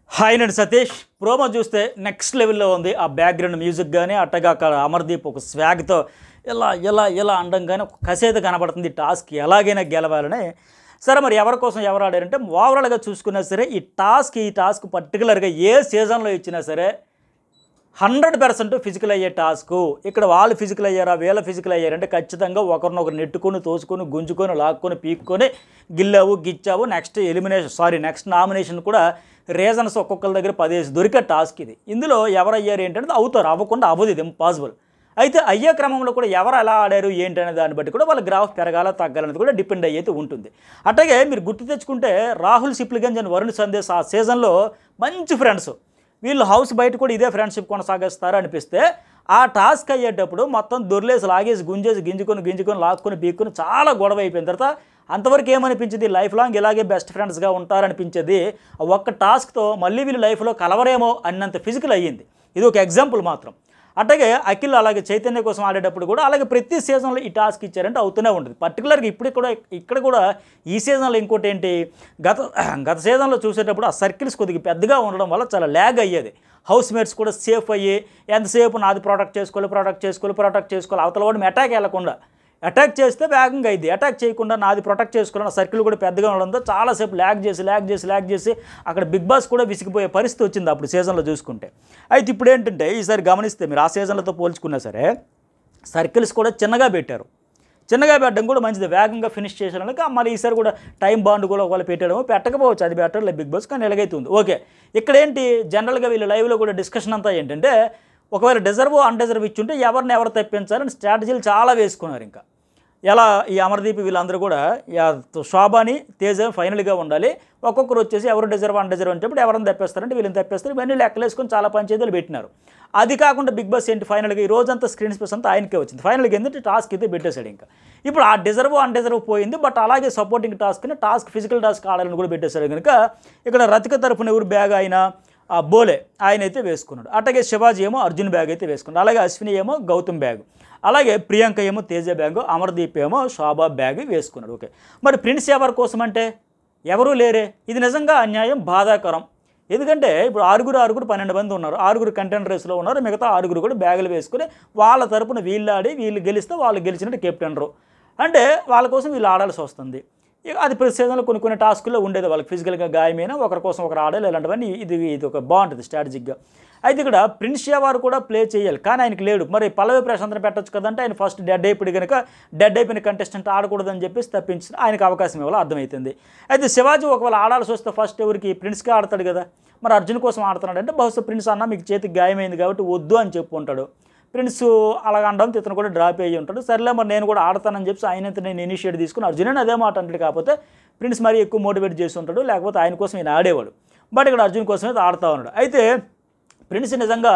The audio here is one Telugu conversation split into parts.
హాయ్ నేను సతీష్ ప్రోమో చూస్తే నెక్స్ట్ లెవెల్లో ఉంది ఆ బ్యాక్గ్రౌండ్ మ్యూజిక్ కానీ అట్టగా అక్కడ అమర్దీప్ ఒక స్వాగ్తో ఇలా ఇలా ఇలా అండంగానే ఒక కసేత కనబడుతుంది టాస్క్ ఎలాగైనా గెలవాలని సరే మరి ఎవరి కోసం ఎవరు ఆడారంటే ఓవరాల్గా చూసుకున్నా సరే ఈ టాస్క్ ఈ టాస్క్ పర్టికులర్గా ఏ సీజన్లో ఇచ్చినా సరే హండ్రెడ్ పర్సెంట్ ఫిజికల్ అయ్యే టాస్క్ ఇక్కడ వాళ్ళు ఫిజికల్ అయ్యారా వీళ్ళ ఫిజికల్ అయ్యారంటే ఖచ్చితంగా ఒకరినొకరు నెట్టుకొని తోసుకొని గుంజుకొని లాక్కొని పీక్కొని గిల్లావు గిచ్చావు next elimination sorry next nomination కూడా రీజన్స్ ఒక్కొక్కరి దగ్గర పదేసి దొరికే టాస్క్ ఇది ఇందులో ఎవరు అయ్యారు ఏంటంటే అవుతారు అవ్వకుండా అవ్వదు ఇది ఇంపాసిబుల్ అయితే అయ్యే క్రమంలో కూడా ఎవరు ఎలా ఆడారు ఏంటి అనే దాన్ని బట్టి కూడా వాళ్ళ గ్రాఫ్ పెరగాల తగ్గాలనేది కూడా డిపెండ్ అయ్యేది ఉంటుంది అట్లాగే మీరు గుర్తు తెచ్చుకుంటే రాహుల్ సిప్లిగంజ్ అండ్ వరుణ్ సందేశ్ ఆ సీజన్లో మంచి ఫ్రెండ్స్ వీళ్ళు హౌస్ బయట కూడా ఇదే ఫ్రెండ్షిప్ కొనసాగిస్తారు అనిపిస్తే ఆ టాస్క్ అయ్యేటప్పుడు మొత్తం దొర్లేసి లాగేసి గుంజేసి గింజుకొని గింజుకొని లాక్కొని పీక్కొని చాలా గొడవ అయిపోయిన తర్వాత అంతవరకు ఏమనిపించింది లైఫ్ లాంగ్ ఇలాగే బెస్ట్ ఫ్రెండ్స్గా ఉంటారనిపించేది ఆ ఒక్క టాస్క్తో మళ్ళీ వీళ్ళు లైఫ్లో కలవరేమో అన్నంత ఫిజికల్ అయ్యింది ఇది ఒక ఎగ్జాంపుల్ మాత్రం అట్లాగే అఖిల్ అలాగే చైతన్య కోసం ఆడేటప్పుడు కూడా అలాగే ప్రతి సీజన్లో ఈ టాస్క్ ఇచ్చారంటే అవుతూనే ఉంటుంది పర్టికులర్గా ఇప్పుడు కూడా ఇక్కడ కూడా ఈ సీజన్లో ఇంకోటి ఏంటి గత గత సీజన్లో చూసేటప్పుడు ఆ సర్కిల్స్ కొద్దిగా పెద్దగా ఉండడం వల్ల చాలా ల్యాగ్ అయ్యేది హౌస్ మేట్స్ కూడా సేఫ్ అయ్యి ఎంతసేపు నాది ప్రొటెక్ట్ చేసుకోవాలి ప్రొటెక్ట్ చేసుకోవాలి ప్రొటెక్ట్ చేసుకోవాలి అవతల వాడిని అటాక్ వెళ్ళకుండా అటాక్ చేస్తే వేగంగా అయింది అటాక్ చేయకుండా నాది ప్రొటెక్ట్ చేసుకోవాలన్న సర్కిల్ కూడా పెద్దగా ఉండడంతో చాలాసేపు ల్యాగ్ చేసి ల్యాగ్ చేసి ల్యాగ్ చేసి అక్కడ బిగ్ బాస్ కూడా విసిగిపోయే పరిస్థితి వచ్చింది అప్పుడు సీజన్లో చూసుకుంటే అయితే ఇప్పుడు ఏంటంటే ఈసారి గమనిస్తే మీరు ఆ సీజన్లతో పోల్చుకున్నా సరే సర్కిల్స్ కూడా చిన్నగా పెట్టారు చిన్నగా పెట్టడం కూడా మంచిది వేగంగా ఫినిష్ చేసేదానికి మరి ఈసారి కూడా టైం బాండ్ కూడా ఒకవేళ పెట్టడము పెట్టకపోవచ్చు అది బెటర్ లేదు బిగ్ బాస్ కానీ ఎలాగైతుంది ఓకే ఇక్కడ ఏంటి జనరల్గా వీళ్ళు లైవ్లో కూడా డిస్కషన్ అంతా ఏంటంటే ఒకవేళ డిజర్వ్ అన్డిజర్వ్ ఇచ్చుంటే ఎవరిని ఎవరు తప్పించాలని స్ట్రాటజీలు చాలా వేసుకున్నారు ఇంకా ఎలా ఈ అమర్దీప్ వీళ్ళందరూ కూడా యా- శోభాని తేజ ఫైనల్గా ఉండాలి ఒక్కొక్కరు వచ్చేసి ఎవరు డిజర్వ్ అన్డిజర్వ్ అని చెప్పి ఎవరిని తప్పేస్తారంటే వీళ్ళని తప్పేస్తారు ఇవన్నీ లెక్కలేసుకొని చాలా పంచాయతీలు పెట్టినారు అది కాకుండా బిగ్ బాస్ ఏంటి ఫైనల్గా ఈ రోజంతా స్క్రీన్ స్పేస్ అంతా ఆయనకే వచ్చింది ఫైనల్గా ఏంటంటే టాస్క్ అయితే పెట్టేశాడు ఇంకా ఇప్పుడు ఆ డిజర్వ్ అన్డిజర్వ్ పోయింది బట్ అలాగే సపోర్టింగ్ టాస్క్ని టాస్క్ ఫిజికల్ టాస్క్ ఆడాలని కూడా పెట్టేశాడు కనుక ఇక్కడ రతిక తరపున ఎవరు బ్యాగ్ అయినా ఆ బోలే ఆయన అయితే వేసుకున్నాడు అట్లాగే శివాజీ ఏమో అర్జున్ బ్యాగ్ అయితే వేసుకున్నాడు అలాగే అశ్విని ఏమో గౌతమ్ బ్యాగ్ అలాగే ప్రియాంక ఏమో తేజ బ్యాగ్ అమర్దీప్ ఏమో శోభా బ్యాగ్ వేసుకున్నాడు ఓకే మరి ప్రిన్స్ ఎవరి కోసం అంటే ఎవరూ లేరే ఇది నిజంగా అన్యాయం బాధాకరం ఎందుకంటే ఇప్పుడు ఆరుగురు ఆరుగురు పన్నెండు మంది ఉన్నారు ఆరుగురు కంటెంట్ రేస్లో ఉన్నారు మిగతా ఆరుగురు కూడా బ్యాగులు వేసుకుని వాళ్ళ తరపున వీళ్ళు ఆడి వీళ్ళు గెలిస్తే వాళ్ళు గెలిచినట్టు కెప్టెనరు అంటే వాళ్ళ కోసం వీళ్ళు ఆడాల్సి వస్తుంది ఇక అది ప్రతి సీజన్లో కొన్ని కొన్ని టాస్కుల్లో ఉండేది వాళ్ళకి ఫిజికల్గా గాయమైనా ఒకరి కోసం ఒకరు ఆడాలి ఇలాంటివన్నీ ఇది ఇది ఒక బాగుంటుంది స్ట్రాటజిక్గా అయితే ఇక్కడ ప్రిన్స్ వారు కూడా ప్లే చేయాలి కానీ ఆయనకి లేడు మరి పల్లవి ప్రశాంతని పెట్టొచ్చు కదంటే ఆయన ఫస్ట్ డెడ్ అయిపోయి కనుక డెడ్ అయిపోయిన కంటెస్టెంట్ ఆడకూడదని చెప్పేసి తప్పించి ఆయనకు అవకాశం ఇవ్వాలి అర్థమవుతుంది అయితే శివాజీ ఒకవేళ ఆడాల్సి వస్తే ఫస్ట్ ఎవరికి ప్రిన్స్గా ఆడతాడు కదా మరి అర్జున్ కోసం ఆడుతున్నాడు అంటే బహుశా ప్రిన్స్ అన్న మీకు చేతికి గాయమైంది కాబట్టి వద్దు అని చెప్పు ఉంటాడు ప్రిన్స్ అలాగ అనడం ఇతను కూడా డ్రాప్ అయ్యి ఉంటాడు సర్లే మరి నేను కూడా ఆడతానని చెప్పి ఆయన అయితే నేను ఇనిషియేట్ తీసుకుని అర్జున్ అదే మాట అంటాడు కాకపోతే ప్రిన్స్ మరీ ఎక్కువ మోటివేట్ చేసి ఉంటాడు లేకపోతే ఆయన కోసం ఈయన ఆడేవాడు బట్ ఇక్కడ అర్జున్ కోసం అయితే ఆడుతూ ఉన్నాడు అయితే ప్రిన్స్ నిజంగా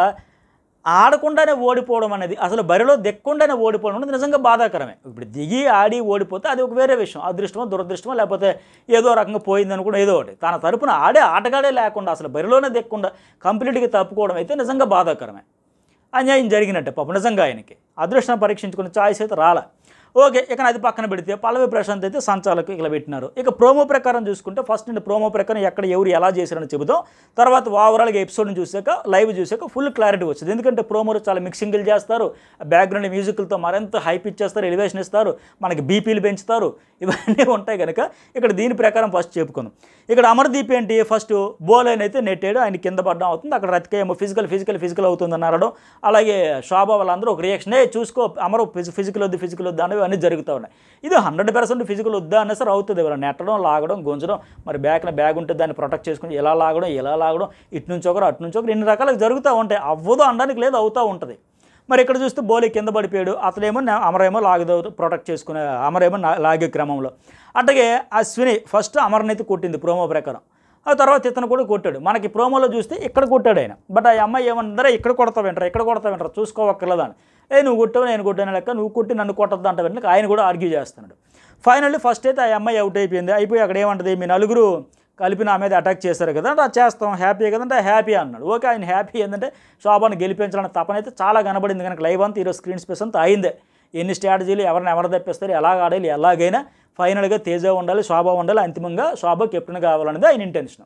ఆడకుండానే ఓడిపోవడం అనేది అసలు బరిలో దిక్కుండానే ఓడిపోవడం అనేది నిజంగా బాధాకరమే ఇప్పుడు దిగి ఆడి ఓడిపోతే అది ఒక వేరే విషయం అదృష్టమో దురదృష్టమో లేకపోతే ఏదో రకంగా పోయింది అనుకుని ఏదో ఒకటి తన తరపున ఆడే ఆటగాడే లేకుండా అసలు బరిలోనే దిక్కుండా కంప్లీట్గా తప్పుకోవడం అయితే నిజంగా బాధాకరమే అన్యాయం జరిగినట్టే పాపం నిజంగా ఆయనకి అదృష్టం పరీక్షించుకునే ఛాయిస్ అయితే రాలే ఓకే ఇక అది పక్కన పెడితే పల్లవి ప్రశాంత్ అయితే సంచాలకు ఇక్కడ పెట్టినారు ఇక ప్రోమో ప్రకారం చూసుకుంటే ఫస్ట్ నుండి ప్రోమో ప్రకారం ఎక్కడ ఎవరు ఎలా చేశారని చెబుతాం తర్వాత ఓవరాల్గా ఎపిసోడ్ని చూసాక లైవ్ చూసాక ఫుల్ క్లారిటీ వచ్చింది ఎందుకంటే ప్రోమోలు చాలా మిక్సింగ్లు చేస్తారు బ్యాక్గ్రౌండ్ మ్యూజిక్లతో మరింత హైప్ ఇచ్చేస్తారు ఎలివేషన్ ఇస్తారు మనకి బీపీలు పెంచుతారు ఇవన్నీ ఉంటాయి కనుక ఇక్కడ దీని ప్రకారం ఫస్ట్ చెప్పుకుందాం ఇక్కడ అమర్దీప్ ఏంటి ఫస్ట్ బోలైన్ అయితే నెట్టాడు ఆయన కింద పడడం అవుతుంది అక్కడ రతిక ఏమో ఫిజికల్ ఫిజికల్ ఫిజికల్ అవుతుంది అన్నారడం అలాగే శోభా వాళ్ళందరూ ఒక రియాక్షన్ ఏ చూసుకో అమరు ఫిజికల్ వద్దు ఫిజికల్ వద్దు అనేవి అన్నీ జరుగుతూ ఉన్నాయి ఇది హండ్రెడ్ పర్సెంట్ ఫిజికల్ వద్దా అనే సరే అవుతుంది ఎవరు నెట్టడం లాగడం గుంజడం మరి బ్యాక్న బ్యాగ్ ఉంటుంది దాన్ని ప్రొటెక్ట్ చేసుకుని ఎలా లాగడం ఎలా లాగడం ఇటు నుంచి ఒకరు అటు నుంచి ఒకరు ఇన్ని రకాలుగా జరుగుతూ ఉంటాయి అవ్వదు అనడానికి లేదు అవుతూ ఉంటుంది మరి ఇక్కడ చూస్తే బౌలి కింద పడిపోయాడు అతనేమో నా- అమరేమో లాగదు ప్రొటెక్ట్ చేసుకునే అమరేమో నా- లాగే క్రమంలో అట్లాగే అశ్విని ఫస్ట్ అమర్నైతే కొట్టింది ప్రోమో ప్రకారం ఆ తర్వాత ఇతను కూడా కొట్టాడు మనకి ప్రోమోలో చూస్తే ఇక్కడ కొట్టాడు ఆయన బట్ ఆ అమ్మాయి ఏమన్నారా ఇక్కడ కొడతావు వెంటరా ఇక్కడ కొడతావు వెంటరా చూసుకోవక్కర్లేదని ఏ నువ్వు కొట్టావు నేను కొట్టాను లెక్క నువ్వు కొట్టి నన్ను కొట్టద్దు అంటే వెంటనే ఆయన కూడా ఆర్గ్యూ చేస్తున్నాడు ఫైనల్లీ ఫస్ట్ అయితే ఆ అమ్మాయి అవుట్ అయిపోయింది అయిపోయి అక్కడ ఏమంటది మీ నలుగురు కలిపి నా మీద అటాక్ చేశారు కదా అంటే అది చేస్తాం హ్యాపీ కదంటే హ్యాపీ అన్నాడు ఓకే ఆయన హ్యాపీ ఏంటంటే శోభాను గెలిపించాలన్న తపన అయితే చాలా కనబడింది కనుక లైవ్ అంతా ఈరోజు స్క్రీన్ స్పేస్ అంతా అయిందే ఎన్ని స్ట్రాటజీలు ఎవరిని ఎవరు తప్పిస్తారు ఎలాగ ఆడాలి ఎలాగైనా ఫైనల్గా తేజ ఉండాలి శోభ ఉండాలి అంతిమంగా శోభ కెప్టెన్ కావాలనేది ఆయన ఇంటెన్షన్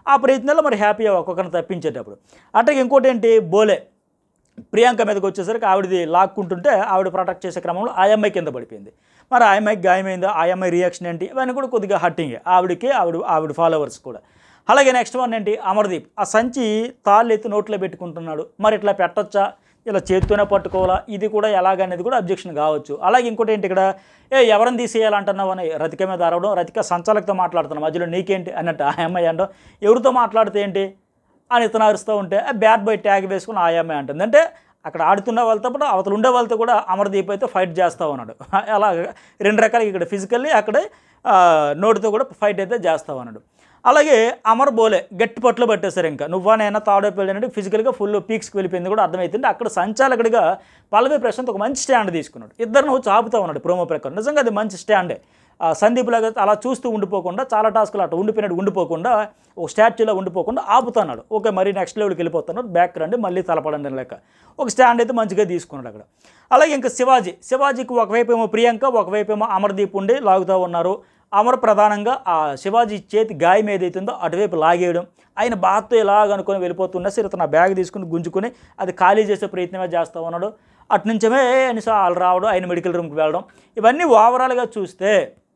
ఆ ప్రయత్నంలో మరి హ్యాపీ ఒక్కొక్కరిని తప్పించేటప్పుడు అట్లాగే ఇంకోటి ఏంటి బోలే ప్రియాంక మీదకి వచ్చేసరికి ఆవిడది లాక్కుంటుంటే ఆవిడ ప్రొటెక్ట్ చేసే క్రమంలో ఆ అమ్మాయి కింద పడిపోయింది మరి ఆ అమ్మాయికి గాయమైంది ఆ అమ్మాయి రియాక్షన్ ఏంటి ఇవన్నీ కూడా కొద్దిగా హట్టింగ్ ఆవిడకి ఆవిడ ఆవిడ ఫాలోవర్స్ కూడా అలాగే నెక్స్ట్ వన్ ఏంటి అమర్దీప్ ఆ సంచి తాళ్ళు ఎత్తి నోట్లో పెట్టుకుంటున్నాడు మరి ఇట్లా పెట్టొచ్చా ఇలా చేత్తోనే పట్టుకోవాలా ఇది కూడా ఎలాగనేది కూడా అబ్జెక్షన్ కావచ్చు అలాగే ఇంకోటి ఏంటి ఇక్కడ ఏ ఎవరిని తీసేయాలంటున్నావు అని రతిక మీద అరవడం రతిక సంచాలకుతో మాట్లాడుతున్నాం మధ్యలో నీకేంటి అన్నట్టు ఆ అమ్మాయి అంటాం ఎవరితో మాట్లాడితే ఏంటి అని ఇతను అరుస్తూ ఉంటే బ్యాట్ బై ట్యాగ్ వేసుకుని ఆ అమ్మాయి అంటుంది అంటే అక్కడ ఆడుతున్న వాళ్ళతో పాటు అవతల ఉండే వాళ్ళతో కూడా అమర్దీప్ అయితే ఫైట్ చేస్తూ ఉన్నాడు అలా రెండు రకాలుగా ఇక్కడ ఫిజికల్లీ అక్కడే ఆ, నోటితో కూడా ఫైట్ అయితే చేస్తూ ఉన్నాడు అలాగే అమర్ బోలే గట్టి పట్లు పట్టేశారు ఇంకా నువ్వా నేను తాడైపోయాడంటే ఫిజికల్గా ఫుల్ పీక్స్కి వెళ్ళిపోయింది కూడా అర్థమవుతుంది అక్కడ సంచాలకుడిగా పల్లవి ప్రశాంత్ ఒక మంచి స్టాండ్ తీసుకున్నాడు ఇద్దరు నువ్వు చాపుతూ ఉన్నాడు ప్రోమో ప్రకారం నిజంగా అది మంచి స్టాండే ఆ సందీప్ లాగా అలా చూస్తూ ఉండిపోకుండా చాలా టాస్కులు అట్లా ఉండిపోయినట్టు ఉండిపోకుండా ఒక స్టాచ్యూలో ఉండిపోకుండా ఆపుతున్నాడు ఓకే మరి నెక్స్ట్ లెవెల్కి వెళ్ళిపోతున్నాడు బ్యాక్ రండి మళ్ళీ తలపడండి లెక్క ఒక స్టాండ్ అయితే మంచిగా తీసుకున్నాడు అక్కడ అలాగే ఇంకా శివాజీ శివాజీకి ఒకవైపు ఏమో ప్రియాంక ఒకవైపు ఏమో అమర్దీప్ ఉండి లాగుతూ ఉన్నారు అమర్ ప్రధానంగా ఆ శివాజీ చేతి గాయం ఏదైతుందో అటువైపు లాగేయడం ఆయన బాత్తో ఇలాగ అనుకొని వెళ్ళిపోతున్నా సరే ఇతను ఆ బ్యాగ్ తీసుకుని గుంజుకొని అది ఖాళీ చేసే ప్రయత్నమే చేస్తూ ఉన్నాడు అటు నుంచమే అనేసి వాళ్ళు రావడం ఆయన మెడికల్ రూమ్కి వెళ్ళడం ఇవన్నీ ఓవరాల్గా చూస్తే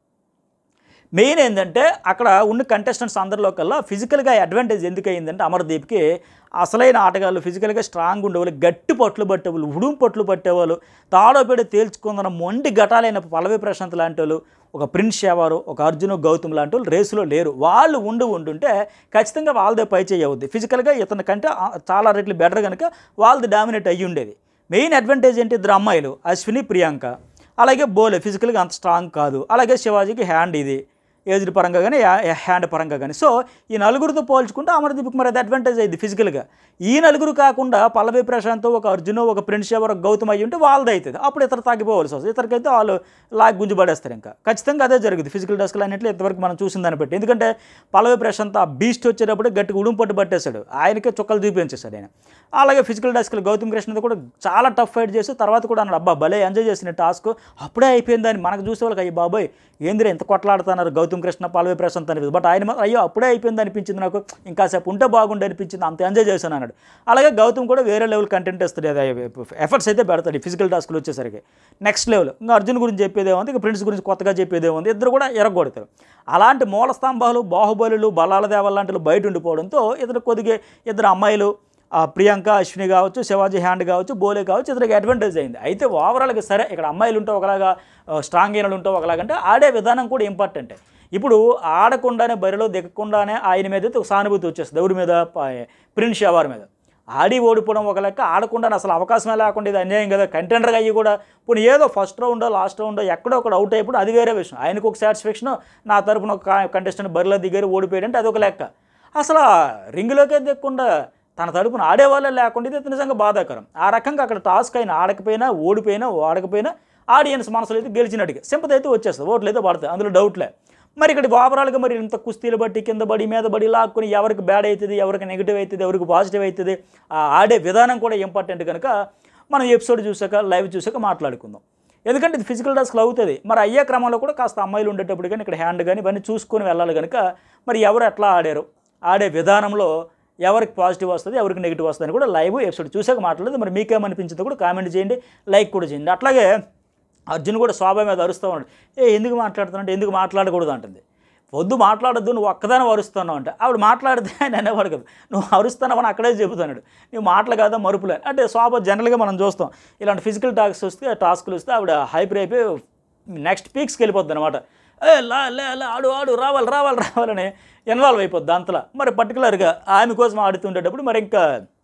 మెయిన్ ఏంటంటే అక్కడ ఉన్న కంటెస్టెంట్స్ అందరిలో కల్లా ఫిజికల్గా అడ్వాంటేజ్ ఎందుకు అయిందంటే అమర్దీప్కి అసలైన ఆటగాళ్ళు ఫిజికల్గా స్ట్రాంగ్ ఉండేవాళ్ళు గట్టి పట్లు పట్టేవాళ్ళు ఉడుం పట్లు పట్టేవాళ్ళు తాడోపేడ తేల్చుకుందన్న మొండి ఘటాలైన పల్లవి ప్రశాంత్ లాంటి వాళ్ళు ఒక ప్రిన్స్ షేవారు ఒక అర్జున్ గౌతమ్ లాంటి వాళ్ళు రేసులో లేరు వాళ్ళు ఉండి ఉండుంటే ఖచ్చితంగా వాళ్ళదే పై చేయవద్దు ఫిజికల్గా ఇతని కంటే ఆ, చాలా రెట్లు బెటర్ కనుక వాళ్ళది డామినేట్ అయ్యి ఉండేది మెయిన్ అడ్వాంటేజ్ ఏంటి ఇద్దరు అమ్మాయిలు అశ్విని ప్రియాంక అలాగే బోలే ఫిజికల్గా అంత స్ట్రాంగ్ కాదు అలాగే శివాజీకి హ్యాండ్ ఇది ఏజ్డ్ పరంగా కానీ హ్యాండ్ పరంగా కానీ సో ఈ నలుగురితో పోల్చుకుంటే అమర్దీప్కి మరి అది అడ్వాంటేజ్ అయింది ఫిజికల్గా ఈ నలుగురు కాకుండా పల్లవి ప్రశాంత్ ఒక అర్జున్ ఒక ప్రిన్స్ ఎవరు గౌతమ్ అయ్యి ఉంటే వాళ్ళది అవుతుంది అప్పుడు ఇతర తగ్గిపోవాల్సి వస్తుంది ఇతరికైతే వాళ్ళు లాగ్ గుంజి పడేస్తారు ఇంకా ఖచ్చితంగా అదే జరుగుతుంది ఫిజికల్ డస్క్లు అన్నింటిలో ఇంతవరకు మనం చూసిన దాన్ని బట్టి ఎందుకంటే పల్లవి ప్రశాంత్ ఆ బీస్ట్ వచ్చేటప్పుడు గట్టిగా ఉడుం పట్టు పట్టేశాడు ఆయనకే చుక్కలు చూపించేశాడు ఆయన అలాగే ఫిజికల్ డస్క్లు గౌతమ్ కృష్ణది కూడా చాలా టఫ్ ఫైట్ చేసి తర్వాత కూడా అన్నాడు అబ్బా భలే ఎంజాయ్ చేసిన టాస్క్ అప్పుడే అయిపోయిందని మనకు చూసే వాళ్ళకి అయ్యి బాబాయ్ ఏందిరా ఎంత కొట్లాడుతున్నారు గౌతమ్ కృష్ణ పల్లవి ప్రశాంత్ అనిపించింది బట్ ఆయన మాత్రం, అయ్యో అప్పుడే అయిపోయింది అనిపించింది నాకు ఇంకాసేపు ఉంటే బాగుండే అనిపించింది అంత ఎంజాయ్ చేశాను అన్నాడు అలాగే గౌతమ్ కూడా వేరే లెవెల్ కంటెంట్ ఇస్తాడు అదే ఎఫర్ట్స్ అయితే పెడతాడు ఫిజికల్ టాస్క్లు వచ్చేసరికి నెక్స్ట్ లెవెల్ ఇంకా అర్జున్ గురించి చెప్పేదే ఉంది ఇంకా ప్రిన్స్ గురించి కొత్తగా చెప్పేదే ఉంది ఇద్దరు కూడా ఎరగొడతారు అలాంటి మూల స్తంభాలు బాహుబలులు బలాల దేవాల లాంటి వాళ్ళు బయట ఉండిపోవడంతో ఇద్దరు కొద్దిగా ఇద్దరు అమ్మాయిలు ఆ ప్రియాంక అశ్విని కావచ్చు శివాజీ హ్యాండ్ కావచ్చు బోలే కావచ్చు ఇతనికి అడ్వాంటేజ్ అయింది అయితే ఓవరాల్గా సరే ఇక్కడ అమ్మాయిలు ఉంటే ఒకలాగా స్ట్రాంగ్ అయిన ఉంటే ఒకలాగా అంటే ఆడే విధానం కూడా ఇంపార్టెంటే ఇప్పుడు ఆడకుండానే బరిలో దిగకుండానే ఆయన మీద అయితే ఒక సానుభూతి వచ్చేస్తుంది ఎవరి మీద ప- ప్రిన్స్ షవార్ మీద ఆడి ఓడిపోవడం ఒక లెక్క ఆడకుండా అసలు అవకాశమే లేకుండా ఇది అన్యాయం కదా కంటెండర్గా అయ్యి కూడా ఇప్పుడు ఏదో ఫస్ట్ రౌండో లాస్ట్ రౌండో ఎక్కడో ఒకటి అవుట్ అయిపోయి అది వేరే విషయం ఆయనకు ఒక సాటిస్ఫాక్షన్ నా తరపున ఒక కంటెస్టెంట్ బరిలో దిగారు ఓడిపోయాడంటే అదొక లెక్క అసలు ఆ రింగులోకే దిగకుండా తన తరపున ఆడేవాళ్ళే లేకుండా ఇది నిజంగా బాధాకరం ఆ రకంగా అక్కడ టాస్క్ అయినా ఆడకపోయినా ఓడిపోయినా ఆడకపోయినా ఆడియన్స్ మనసులో అయితే గెలిచినట్టుగా సింపతి అయితే వచ్చేస్తుంది ఓట్లు అయితే పడతాయి అందులో డౌట్లే మరి ఇక్కడ ఓవరాల్గా మరి ఇంత కుస్తీలు బట్టి కింద బడి మీద బడి లాక్కుని ఎవరికి బ్యాడ్ అవుతుంది ఎవరికి నెగిటివ్ అవుతుంది ఎవరికి పాజిటివ్ అవుతుంది ఆ ఆడే విధానం కూడా ఇంపార్టెంట్ కనుక మనం ఎపిసోడ్ చూసాక లైవ్ చూసాక మాట్లాడుకుందాం ఎందుకంటే ఇది ఫిజికల్ టాస్క్లు అవుతుంది మరి అయ్యే క్రమంలో కూడా కాస్త అమ్మాయిలు ఉండేటప్పుడు కానీ ఇక్కడ హ్యాండ్ కానీ ఇవన్నీ చూసుకొని వెళ్ళాలి కనుక మరి ఎవరు ఎట్లా ఆడారు ఆడే విధానంలో ఎవరికి పాజిటివ్ వస్తుంది ఎవరికి నెగిటివ్ వస్తుంది అని కూడా లైవ్ ఎపిసోడ్ చూసాక మాట్లాడదు మరి మీకేమనిపించిందో కూడా కామెంట్ చేయండి లైక్ కూడా చేయండి అట్లాగే అర్జున్ కూడా శోభ మీద అరుస్తూ ఉన్నాడు ఏ ఎందుకు మాట్లాడుతున్నాడు ఎందుకు మాట్లాడకూడదు అంటుంది వద్దు మాట్లాడొద్దు నువ్వు ఒక్కదాని అరుస్తున్నావు అంటే ఆవిడ మాట్లాడితే ఆయన అనేవాడు కదా నువ్వు అరుస్తున్నావు అని అక్కడే చెబుతున్నాడు నువ్వు మాటలు కాదా మరుపులే అంటే శోభ జనరల్గా మనం చూస్తాం ఇలాంటి ఫిజికల్ టాస్క్ వస్తే టాస్క్లు వస్తే ఆవిడ హైపర్ అయిపోయి నెక్స్ట్ పీక్స్కి వెళ్ళిపోద్ది అనమాట ఏ లా లే లే ఆడు ఆడు రావాలి రావాలి రావాలని ఇన్వాల్వ్ అయిపోద్ది అంతలా మరి పర్టికులర్గా ఆమె కోసం ఆడుతుండేటప్పుడు మరి ఇంకా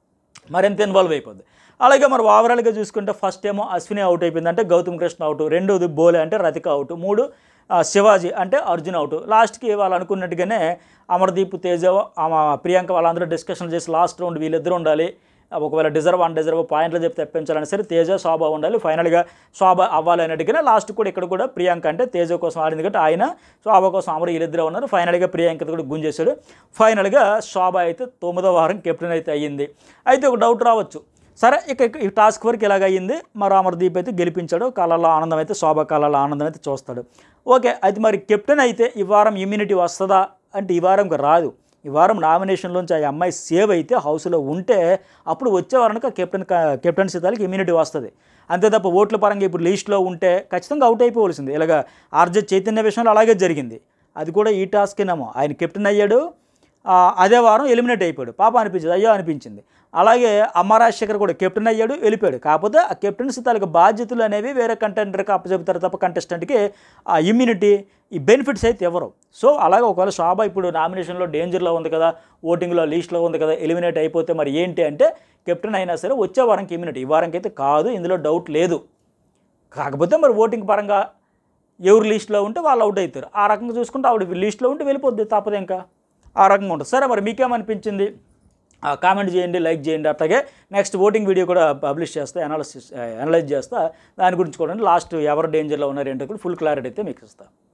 మరింత ఇన్వాల్వ్ అయిపోద్ది అలాగే మరి ఓవరాల్గా చూసుకుంటే ఫస్ట్ ఏమో అశ్విని అవుట్ అయిపోయింది అంటే గౌతమ్ కృష్ణ అవుట్ రెండోది బోలే అంటే రతిక అవుట్ మూడు ఆ, శివాజీ అంటే అర్జున్ అవుట్ లాస్ట్కి వాళ్ళు అనుకున్నట్టుగానే అమర్దీప్ తేజ ఆమె ప్రియాంక వాళ్ళందరూ డిస్కషన్ చేసి లాస్ట్ రౌండ్ వీళ్ళిద్దరూ ఉండాలి ఒకవేళ డిజర్వ్ అన్ డిజర్వ్ పాయింట్లు చెప్తే తెప్పించాలని సరే తేజ శోభ ఉండాలి ఫైనల్గా శోభ అవ్వాలి అన్నట్టుగానే లాస్ట్ కూడా ఇక్కడ కూడా ప్రియాంక అంటే తేజ కోసం ఆడింది కాబట్టి ఆయన శోభ కోసం అమరు వీళ్ళిద్దరే ఉన్నారు ఫైనల్గా ప్రియాంక కూడా గుంజేశాడు ఫైనల్గా శోభ అయితే తొమ్మిదో వారం కెప్టెన్ అయితే అయ్యింది అయితే ఒక డౌట్ రావచ్చు సరే ఇక ఇక ఈ టాస్క్ వర్క్ ఇలాగ అయ్యింది మరి అమర్దీప్ అయితే గెలిపించాడు కళలో ఆనందం అయితే శోభ కళలో ఆనందం అయితే చూస్తాడు ఓకే అయితే మరి కెప్టెన్ అయితే ఈ వారం ఇమ్యూనిటీ వస్తుందా అంటే ఈ వారం రాదు ఈ వారం నామినేషన్లోంచి ఆ అమ్మాయి సేవ్ అయితే హౌస్లో ఉంటే అప్పుడు వచ్చే వారానికి ఆ కెప్టెన్ కెప్టెన్ సీతాలకి ఇమ్యూనిటీ వస్తుంది అంతే తప్ప ఓట్ల పరంగా ఇప్పుడు లిస్ట్లో ఉంటే ఖచ్చితంగా అవుట్ అయిపోవలసింది ఇలాగ ఆర్జే చైతన్య విషయంలో అలాగే జరిగింది అది కూడా ఈ టాస్కేనేమో ఆయన కెప్టెన్ అయ్యాడు ఆ, అదే వారం ఎలిమినేట్ అయిపోయాడు పాప అనిపించింది అయ్యో అనిపించింది అలాగే అమ్మ రాజశేఖర్ కూడా కెప్టెన్ అయ్యాడు వెళ్ళిపోయాడు కాకపోతే ఆ కెప్టెన్సీ తాలూకు బాధ్యతలు అనేవి వేరే కంటెండర్కి అప్పచెబుతారు తప్ప కంటెస్టెంట్కి ఆ ఇమ్యూనిటీ ఈ బెనిఫిట్స్ అయితే ఎవరు సో అలాగే ఒకవేళ శోభ ఇప్పుడు నామినేషన్లో డేంజర్లో ఉంది కదా ఓటింగ్లో లీస్ట్లో ఉంది కదా ఎలిమినేట్ అయిపోతే మరి ఏంటి అంటే కెప్టెన్ అయినా సరే వచ్చే వారంకి ఇమ్యూనిటీ ఈ వారంకి అయితే కాదు ఇందులో డౌట్ లేదు కాకపోతే మరి ఓటింగ్ పరంగా ఎవరు లిస్ట్లో ఉంటే వాళ్ళు అవుట్ అవుతారు ఆ రకంగా చూసుకుంటే ఆవిడ లిస్ట్లో ఉంటే వెళ్ళిపోద్ది తప్పదు ఇంకా ఆ రకంగా ఉంటుంది సరే మరి మీకేమనిపించింది కామెంట్ చేయండి లైక్ చేయండి అట్లాగే నెక్స్ట్ ఓటింగ్ వీడియో కూడా పబ్లిష్ చేస్తా అనాలిసిస్ అనలైజ్ చేస్తా దాని గురించి కూడా లాస్ట్ ఎవరు డేంజర్లో ఉన్నారు ఏంటో కూడా ఫుల్ క్లారిటీ అయితే మీకు ఇస్తాను